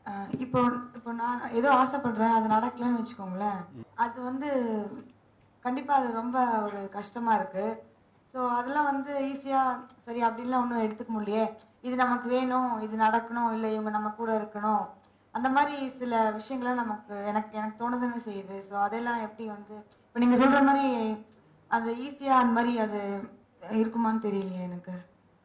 அஹ் இப்போ இப்போ நான் ஏதோ ஆசைப்படுறேன் அது நடக்கலைன்னு வச்சுக்கோங்களேன் அது வந்து கண்டிப்பாக அது ரொம்ப ஒரு கஷ்டமாக இருக்குது ஸோ அதெல்லாம் வந்து ஈஸியாக சரி அப்படின்லாம் ஒன்றும் எடுத்துக்க முடியலையே இது நமக்கு வேணும் இது நடக்கணும் இல்லை இவங்க நம்ம கூட இருக்கணும் அந்த மாதிரி சில விஷயங்கள்லாம் நமக்கு எனக்கு எனக்கு தோணுதுன்னு செய்யுது ஸோ அதெல்லாம் எப்படி வந்து இப்போ நீங்கள் சொல்கிற மாதிரி அது ஈஸியாக அந்த மாதிரி அது இருக்குமான்னு தெரியலையே எனக்கு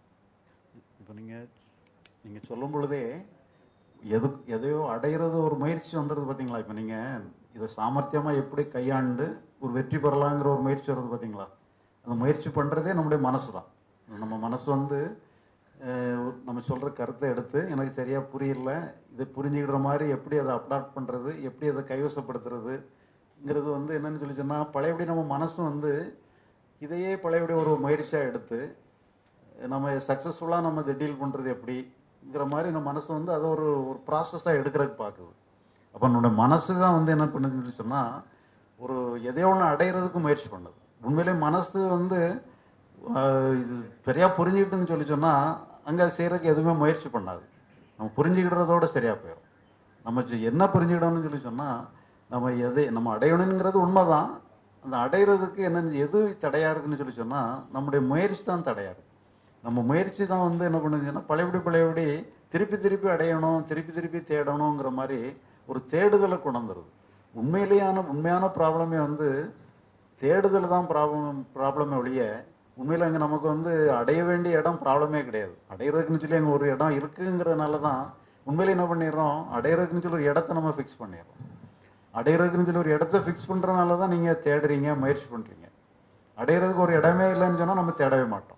இப்போ நீங்கள் நீங்கள் சொல்லும் பொழுதே எது எதையோ அடையிறது ஒரு முயற்சி வந்துடுது பார்த்தீங்களா இப்போ நீங்கள் இதை சாமர்த்தியமாக எப்படி கையாண்டு ஒரு வெற்றி பெறலாங்கிற ஒரு முயற்சி வருது பார்த்தீங்களா அந்த முயற்சி பண்ணுறதே நம்முடைய மனசு தான் நம்ம மனசு வந்து அஹ், ஒரு- நம்ம சொல்கிற கருத்தை எடுத்து எனக்கு சரியாக புரியல இதை புரிஞ்சுக்கிற மாதிரி எப்படி அதை அப்டாப்ட் பண்ணுறது எப்படி அதை கைவசப்படுத்துறதுங்கிறது வந்து என்னன்னு சொல்லி சொன்னால் பழையபடி நம்ம மனசு வந்து இதையே பழையபடி ஒரு முயற்சியாக எடுத்து நம்ம சக்ஸஸ்ஃபுல்லாக நம்ம இதை டீல் பண்ணுறது எப்படிங்கிற மாதிரி நம்ம மனசு வந்து அதை ஒரு ஒரு ப்ராசஸாக எடுக்கிறதுக்கு பார்க்குது அப்போ நம்மளோட மனசு தான் வந்து என்ன பண்ணுதுன்னு சொன்னால் ஒரு எதையோ ஒன்று அடையிறதுக்கு முயற்சி பண்ணுது உண்மையிலே மனசு வந்து ஆஹ், இது சரியாக புரிஞ்சுக்கிட்டுன்னு சொல்லி சொன்னால் அங்கே செய்கிறதுக்கு எதுவுமே முயற்சி பண்ணாது நம்ம புரிஞ்சுக்கிடுறதோட சரியாக போயிடும் நம்ம சி- என்ன புரிஞ்சுக்கிடணும்னு சொல்லி சொன்னால் நம்ம எதை நம்ம அடையணுங்கிறது உண்மைதான் அந்த அடையிறதுக்கு என்ன எது தடையாக இருக்குன்னு சொல்லி சொன்னால் நம்முடைய முயற்சி தான் தடையாக இருக்கு நம்ம முயற்சி தான் வந்து என்ன பண்ணுதுன்னா பழையபடி பழையபடி திருப்பி திருப்பி அடையணும் திருப்பி திருப்பி தேடணுங்கிற மாதிரி ஒரு தேடுதலை கொண்டு வந்துடுது உண்மையிலேயான உண்மையான ப்ராப்ளமே வந்து தேடுதல் தான் ப்ராப்ளம் ப்ராப்ளமே ஒழிய உண்மையில் அங்கே நமக்கு வந்து அடைய வேண்டிய இடம் ப்ராப்ளமே கிடையாது அடையிறதுக்குன்னு சொல்லி அங்கே ஒரு இடம் இருக்குங்கிறதுனால தான் உண்மையில என்ன பண்ணிடுறோம் அடையிறதுக்குன்னு சொல்லி ஒரு இடத்த நம்ம ஃபிக்ஸ் பண்ணிடுறோம் அடையிறதுக்குன்னு சொல்லி ஒரு இடத்த ஃபிக்ஸ் பண்ணுறதுனால தான் நீங்கள் தேடுறீங்க முயற்சி பண்ணுறீங்க அடையிறதுக்கு ஒரு இடமே இல்லைன்னு சொன்னால் நம்ம தேடவே மாட்டோம்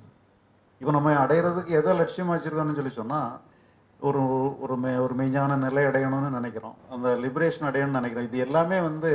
இப்போ நம்ம அடையிறதுக்கு எதை லட்சியமாக வச்சுருக்கோம்னு சொல்லி சொன்னால் ஒரு ஒரு மெ ஒரு மெய்ஞான நிலை அடையணும்னு நினைக்கிறோம் அந்த லிபரேஷன் அடையணும்னு நினைக்கிறோம் இது எல்லாமே வந்து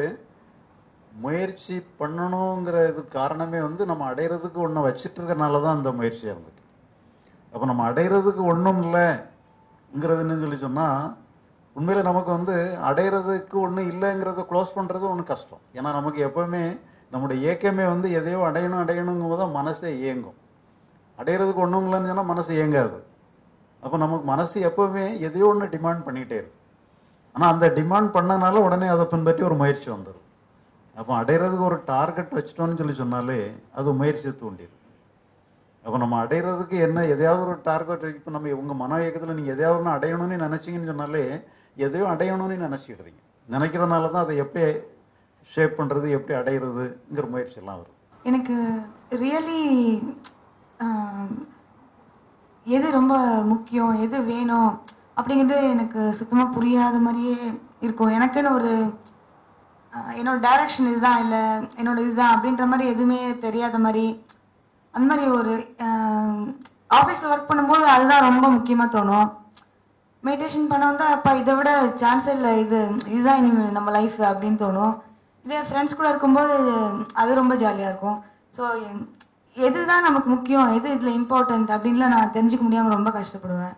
முயற்சி பண்ணணுங்கிற இது காரணமே வந்து நம்ம அடையிறதுக்கு ஒன்று வச்சிட்டு இருக்கறனால தான் அந்த முயற்சியாக இருந்துட்டு அப்போ நம்ம அடையிறதுக்கு ஒன்றும் இல்லைங்கிறதுன்னு சொல்லி சொன்னால் உண்மையில் நமக்கு வந்து அடையிறதுக்கு ஒன்றும் இல்லைங்கிறத க்ளோஸ் பண்ணுறது ஒன்றும் கஷ்டம் ஏன்னா நமக்கு எப்போவுமே நம்முடைய இயக்கமே வந்து எதையோ அடையணும் அடையணுங்கும் போது தான் மனசே இயங்கும் அடையிறதுக்கு ஒன்றும் இல்லைன்னு சொன்னால் மனசு இயங்காது அப்போ நமக்கு மனசு எப்போவுமே எதையோ ஒன்று டிமாண்ட் பண்ணிகிட்டே இருக்கு ஆனால் அந்த டிமாண்ட் பண்ணனால உடனே அதை பின்பற்றி ஒரு முயற்சி வந்துடும் அப்போ அடையிறதுக்கு ஒரு டார்கெட் வச்சிட்டோம்னு சொல்லி சொன்னாலே அது முயற்சியை தூண்டிடும் அப்போ நம்ம அடையிறதுக்கு என்ன எதையாவது ஒரு டார்கெட் இப்போ நம்ம உங்கள் மன இயக்கத்தில் நீங்கள் எதையாவது ஒன்று அடையணும்னு நினச்சிங்கன்னு சொன்னாலே எதையோ அடையணும்னு நினச்சிக்கிடுறீங்க நினைக்கிறனால தான் அதை எப்படி ஷேப் பண்ணுறது எப்படி அடையிறதுங்கிற முயற்சி எல்லாம் வரும் எனக்கு ரியலி எது ரொம்ப முக்கியம் எது வேணும் அப்படிங்கிறது எனக்கு சுத்தமாக புரியாத மாதிரியே இருக்கும் எனக்குன்னு ஒரு ஆஹ், என்னோட டைரக்ஷன் இதுதான் இல்லை என்னோட இதுதான் அப்படின்ற மாதிரி எதுவுமே தெரியாத மாதிரி அந்த மாதிரி ஒரு ஆஃபீஸில் ஒர்க் பண்ணும்போது அதுதான் ரொம்ப முக்கியமாக தோணும் மெடிடேஷன் பண்ண வந்தால் அப்பா இதை விட சான்ஸே இல்லை இது இதுதான் இனி நம்ம லைஃப் அப்படின்னு தோணும் இதே ஃப்ரெண்ட்ஸ் கூட இருக்கும்போது அது ரொம்ப ஜாலியாக இருக்கும் ஸோ எதுதான் நமக்கு முக்கியம் எது இதில் இம்பார்ட்டண்ட் அப்படின்லாம் நான் தெரிஞ்சுக்க முடியாமல் ரொம்ப கஷ்டப்படுவேன்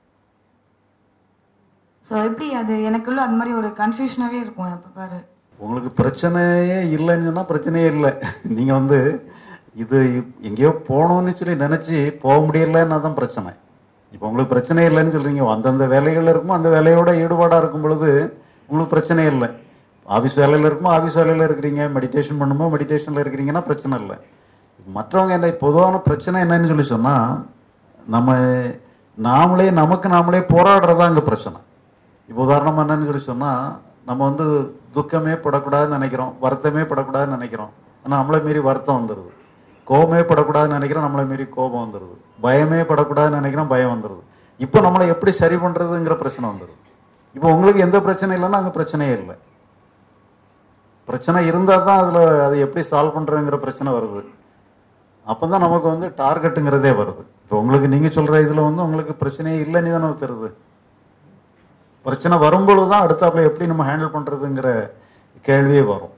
ஸோ எப்படி அது எனக்குள்ள அந்த மாதிரி ஒரு கன்ஃபியூஷனாகவே இருக்கும் எப்போ பாரு உங்களுக்கு பிரச்சனையே இல்லைன்னு சொன்னால் பிரச்சனையே இல்லை நீங்கள் வந்து இது எங்கேயோ போகணும்னு சொல்லி நினச்சி போக முடியலன்னா தான் பிரச்சனை இப்போ உங்களுக்கு பிரச்சனை இல்லைன்னு சொல்கிறீங்க அந்தந்த வேலைகள் இருக்கும் அந்த வேலையோட ஈடுபாடாக இருக்கும் பொழுது உங்களுக்கு பிரச்சனை இல்லை ஆஃபீஸ் வேலையில் இருக்குமோ ஆஃபீஸ் வேலையில் இருக்கிறீங்க மெடிடேஷன் பண்ணுமோ மெடிடேஷனில் இருக்கிறீங்கன்னா பிரச்சனை இல்லை மற்றவங்க என்ன பொதுவான பிரச்சனை என்னன்னு சொல்லி சொன்னால் நம்ம நாமளே நமக்கு நாமளே போராடுறதா அங்கே பிரச்சனை இப்போ உதாரணமாக என்னன்னு சொல்லி சொன்னால் நம்ம வந்து துக்கமே படக்கூடாதுன்னு நினைக்கிறோம் வருத்தமே படக்கூடாதுன்னு நினைக்கிறோம் ஆனால் நம்மளை மீறி வருத்தம் வந்துடுது கோபமே படக்கூடாதுன்னு நினைக்கிறோம் நம்மளை மீறி கோபம் வந்துடுது பயமே படக்கூடாதுன்னு நினைக்கிறோம் பயம் வந்துடுது இப்போ நம்மளை எப்படி சரி பண்ணுறதுங்கிற பிரச்சனை வந்துடுது இப்போ உங்களுக்கு எந்த பிரச்சனை இல்லைன்னா அங்கே பிரச்சனையே இல்லை பிரச்சனை இருந்தால் தான் அதில் அதை எப்படி சால்வ் பண்ணுறதுங்கிற பிரச்சனை வருது அப்போ தான் நமக்கு வந்து டார்கெட்டுங்கிறதே வருது இப்போ உங்களுக்கு நீங்கள் சொல்கிற இதில் வந்து உங்களுக்கு பிரச்சனையே இல்லைன்னு தானே தருது பிரச்சனை வரும்பொழுது தான் அடுத்தாப்புல எப்படி நம்ம ஹேண்டில் பண்ணுறதுங்கிற கேள்வியே வரும்